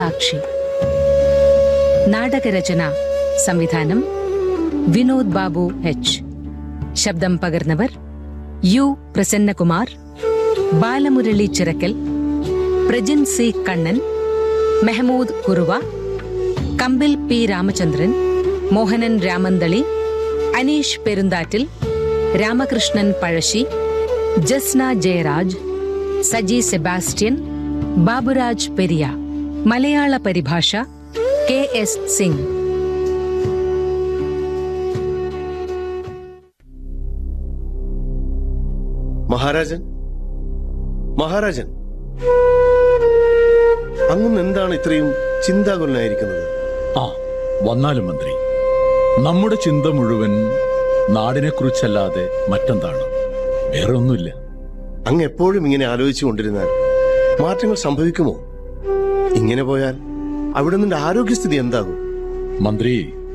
സാക്ഷി നാടകരചന സംവിധാനം വിനോദ് ബാബു എച്ച് ശബ്ദം പകർന്നവർ U Prasannakumar Balamurali Chirakkal Prajin C Kannan Mehmood Kuruva Kambil P Ramachandran Mohanan Ramanthali Aneesh Perunthattil Ramakrishnan Pazhassi Jasna Jayaraj Saji Sebastian Baburaj Periya മലയാള പരിഭാഷ കെ എസ് സിംഗ് മഹാരാജൻ മഹാരാജൻ അങ്ങ് എന്താണ് ഇത്രയും ചിന്താകുലനായിരിക്കുന്നത് ആ വന്നാലും മന്ത്രി നമ്മുടെ ചിന്ത മുഴുവൻ നാടിനെക്കുറിച്ചല്ലാതെ മറ്റെന്താണ് വേറെ ഒന്നുമില്ല അങ്ങ് എപ്പോഴും ഇങ്ങനെ ആലോചിച്ചു കൊണ്ടിരുന്നാൽ മാറ്റങ്ങൾ സംഭവിക്കുമോ ഇങ്ങനെ പോയാൽ അവിടെ നിന്റെ ആരോഗ്യസ്ഥിതി എന്താകും മന്ത്രി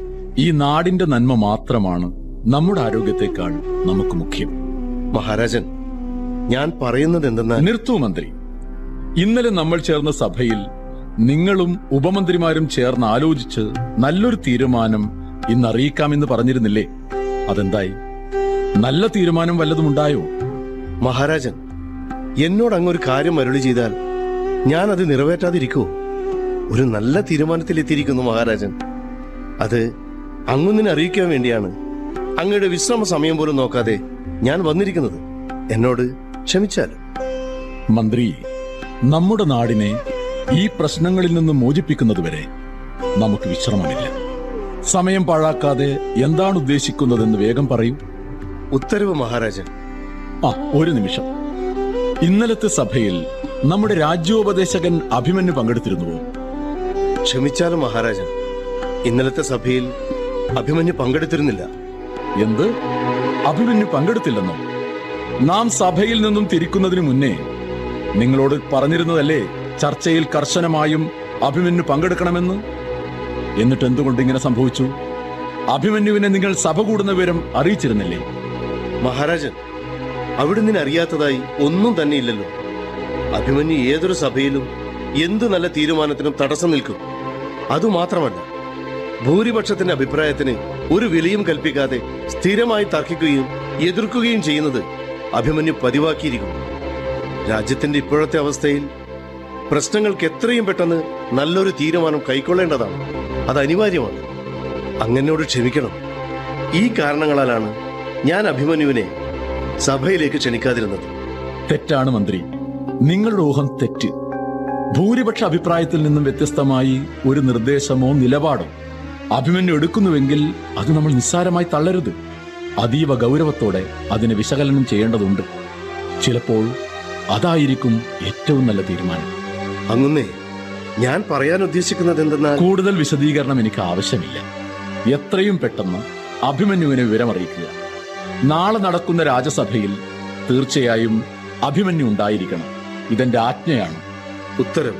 ഈ നാടിന്റെ നന്മ മാത്രമാണ് നമ്മുടെ ആരോഗ്യത്തെക്കാൾ നമുക്ക് മുഖ്യം മഹാരാജൻ ഞാൻ പറയുന്നത് എന്തെന്നാൽ നിർത്തൂ മന്ത്രി ഇന്നലെ നമ്മൾ ചേർന്ന സഭയിൽ നിങ്ങളും ഉപമന്ത്രിമാരും ചേർന്ന് ആലോചിച്ച് നല്ലൊരു തീരുമാനം ഇന്ന് അറിയിക്കാമെന്ന് പറഞ്ഞിരുന്നില്ലേ അതെന്തായി നല്ല തീരുമാനം വല്ലതും ഉണ്ടായോ മഹാരാജൻ എന്നോട് അങ്ങൊരു കാര്യം അരുളി ചെയ്താൽ ഞാൻ അത് നിറവേറ്റാതിരിക്കുമോ ഒരു നല്ല തീരുമാനത്തിലെത്തിയിരിക്കുന്നു മഹാരാജൻ അത് അങ്ങൊന്നിനെ അറിയിക്കാൻ വേണ്ടിയാണ് അങ്ങയുടെ വിശ്രമ സമയം പോലും നോക്കാതെ ഞാൻ വന്നിരിക്കുന്നത് എന്നോട് ക്ഷമിച്ചാലും മന്ത്രി നമ്മുടെ നാടിനെ ഈ പ്രശ്നങ്ങളിൽ നിന്ന് മോചിപ്പിക്കുന്നതുവരെ നമുക്ക് വിശ്രമമില്ല സമയം പാഴാക്കാതെ എന്താണ് ഉദ്ദേശിക്കുന്നതെന്ന് വേഗം പറയൂ ഉത്തരവ് മഹാരാജൻ ആ ഒരു നിമിഷം ഇന്നലത്തെ സഭയിൽ നമ്മുടെ രാജ്യോപദേശകൻ അഭിമന്യു പങ്കെടുത്തിരുന്നുവോ ക്ഷമിച്ചാലും മഹാരാജൻ ഇന്നലത്തെ സഭയിൽ അഭിമന്യു പങ്കെടുത്തിരുന്നില്ല എന്ത് അഭിമന്യു പങ്കെടുത്തില്ലെന്നോ നാം സഭയിൽ നിന്നും തിരിക്കുന്നതിന് മുന്നേ നിങ്ങളോട് പറഞ്ഞിരുന്നതല്ലേ ചർച്ചയിൽ കർശനമായും അഭിമന്യു പങ്കെടുക്കണമെന്ന് എന്നിട്ട് എന്തുകൊണ്ട് ഇങ്ങനെ സംഭവിച്ചു അഭിമന്യുവിനെ നിങ്ങൾ സഭ കൂടുന്ന വിവരം അറിയിച്ചിരുന്നില്ലേ മഹാരാജൻ അവിടുന്ന് അറിയാത്തതായി ഒന്നും തന്നെ ഇല്ലല്ലോ അഭിമന്യു ഏതൊരു സഭയിലും എന്തു നല്ല തീരുമാനത്തിനും തടസ്സം നിൽക്കും അതുമാത്രമല്ല ഭൂരിപക്ഷത്തിന്റെ അഭിപ്രായത്തിന് ഒരു വിലയും കൽപ്പിക്കാതെ സ്ഥിരമായി തർക്കിക്കുകയും എതിർക്കുകയും ചെയ്യുന്നത് അഭിമന്യു പതിവാക്കിയിരിക്കുന്നു രാജ്യത്തിന്റെ ഇപ്പോഴത്തെ അവസ്ഥയിൽ പ്രശ്നങ്ങൾക്ക് എത്രയും പെട്ടെന്ന് നല്ലൊരു തീരുമാനം കൈക്കൊള്ളേണ്ടതാണ് അത് അനിവാര്യമാണ് അങ്ങനോട് ക്ഷമിക്കണം ഈ കാരണങ്ങളാലാണ് ഞാൻ അഭിമന്യുവിനെ സഭയിലേക്ക് ക്ഷണിക്കാതിരുന്നത് തെറ്റാണ് മന്ത്രി നിങ്ങളുടെ ഊഹം തെറ്റ് ഭൂരിപക്ഷ അഭിപ്രായത്തിൽ നിന്നും വ്യത്യസ്തമായി ഒരു നിർദ്ദേശമോ നിലപാടോ അഭിമന്യു എടുക്കുന്നുവെങ്കിൽ അത് നമ്മൾ നിസ്സാരമായി തള്ളരുത് അതീവ ഗൗരവത്തോടെ അതിനെ വിശകലനം ചെയ്യേണ്ടതുണ്ട് ചിലപ്പോൾ അതായിരിക്കും ഏറ്റവും നല്ല തീരുമാനം അങ്ങുന്നേ ഞാൻ പറയാൻ ഉദ്ദേശിക്കുന്നത് എന്തെന്നാൽ കൂടുതൽ വിശദീകരണം എനിക്ക് ആവശ്യമില്ല എത്രയും പെട്ടെന്ന് അഭിമന്യുവിനെ വിവരമറിയിക്കുക നാളെ നടക്കുന്ന രാജസഭയിൽ തീർച്ചയായും അഭിമന്യു ഉണ്ടായിരിക്കണം ഇതെന്റെ ആജ്ഞയാണ് ഉത്തരവ്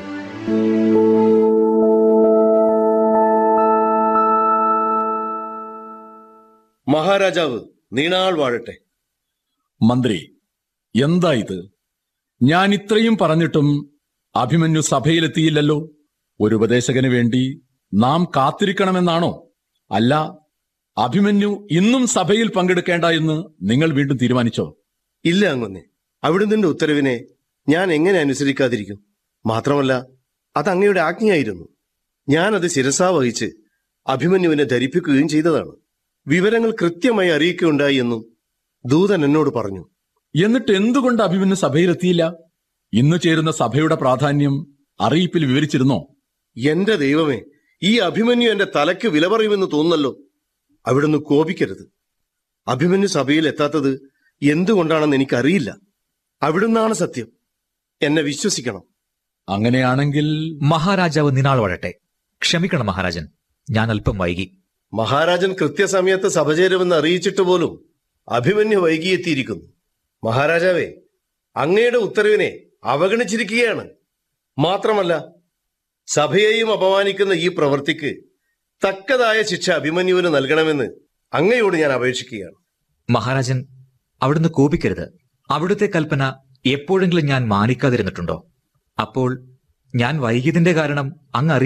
മഹാരാജാവ് നീണാൾ വാഴട്ടെ മന്ത്രി എന്താ ഇത് ഞാൻ ഇത്രയും പറഞ്ഞിട്ടും അഭിമന്യു സഭയിലെത്തിയില്ലല്ലോ ഒരു ഉപദേശകന് വേണ്ടി നാം കാത്തിരിക്കണമെന്നാണോ അല്ല അഭിമന്യു ഇന്നും സഭയിൽ പങ്കെടുക്കേണ്ട എന്ന് നിങ്ങൾ വീണ്ടും തീരുമാനിച്ചോ ഇല്ല അങ്ങൊന്നെ അവിടുന്ന് ഉത്തരവിനെ ഞാൻ എങ്ങനെ അനുസരിക്കാതിരിക്കും മാത്രമല്ല അത് അങ്ങയുടെ ആജ്ഞയായിരുന്നു ഞാനത് ശിരസാ വഹിച്ച് അഭിമന്യുവിനെ ധരിപ്പിക്കുകയും ചെയ്തതാണ് വിവരങ്ങൾ കൃത്യമായി അറിയിക്കുകയുണ്ടായി എന്നും ദൂതൻ എന്നോട് പറഞ്ഞു എന്നിട്ട് എന്തുകൊണ്ട് അഭിമന്യു സഭയിലെത്തിയില്ല ഇന്ന് ചേരുന്ന സഭയുടെ പ്രാധാന്യം അറിയിപ്പിൽ വിവരിച്ചിരുന്നോ എന്റെ ദൈവമേ ഈ അഭിമന്യു എന്റെ തലയ്ക്ക് വില പറയുമെന്ന് തോന്നുന്നല്ലോ അവിടുന്ന് കോപിക്കരുത് അഭിമന്യു സഭയിൽ എത്താത്തത് എന്തുകൊണ്ടാണെന്ന് എനിക്കറിയില്ല അവിടുന്നാണ് സത്യം എന്നെ വിശ്വസിക്കണം അങ്ങനെയാണെങ്കിൽ മഹാരാജാവ് നിനാൾ വഴട്ടെ ക്ഷമിക്കണം മഹാരാജൻ ഞാൻ അല്പം വൈകി മഹാരാജൻ കൃത്യസമയത്ത് സഭ ചേരുമെന്ന് അറിയിച്ചിട്ട് പോലും അഭിമന്യു വൈകിയെത്തിയിരിക്കുന്നു മഹാരാജാവേ അങ്ങയുടെ ഉത്തരവിനെ അവഗണിച്ചിരിക്കുകയാണ് മാത്രമല്ല സഭയെയും അപമാനിക്കുന്ന ഈ പ്രവൃത്തിക്ക് തക്കതായ ശിക്ഷ അഭിമന്യുവിന് നൽകണമെന്ന് അങ്ങയോട് ഞാൻ അപേക്ഷിക്കുകയാണ് മഹാരാജൻ അവിടുന്ന് കോപിക്കരുത് അവിടുത്തെ കൽപ്പന എപ്പോഴെങ്കിലും ഞാൻ മാനിക്കാതിരുന്നിട്ടുണ്ടോ അപ്പോൾ ഞാൻ വൈകിയതിന്റെ കാരണം അങ്ങ്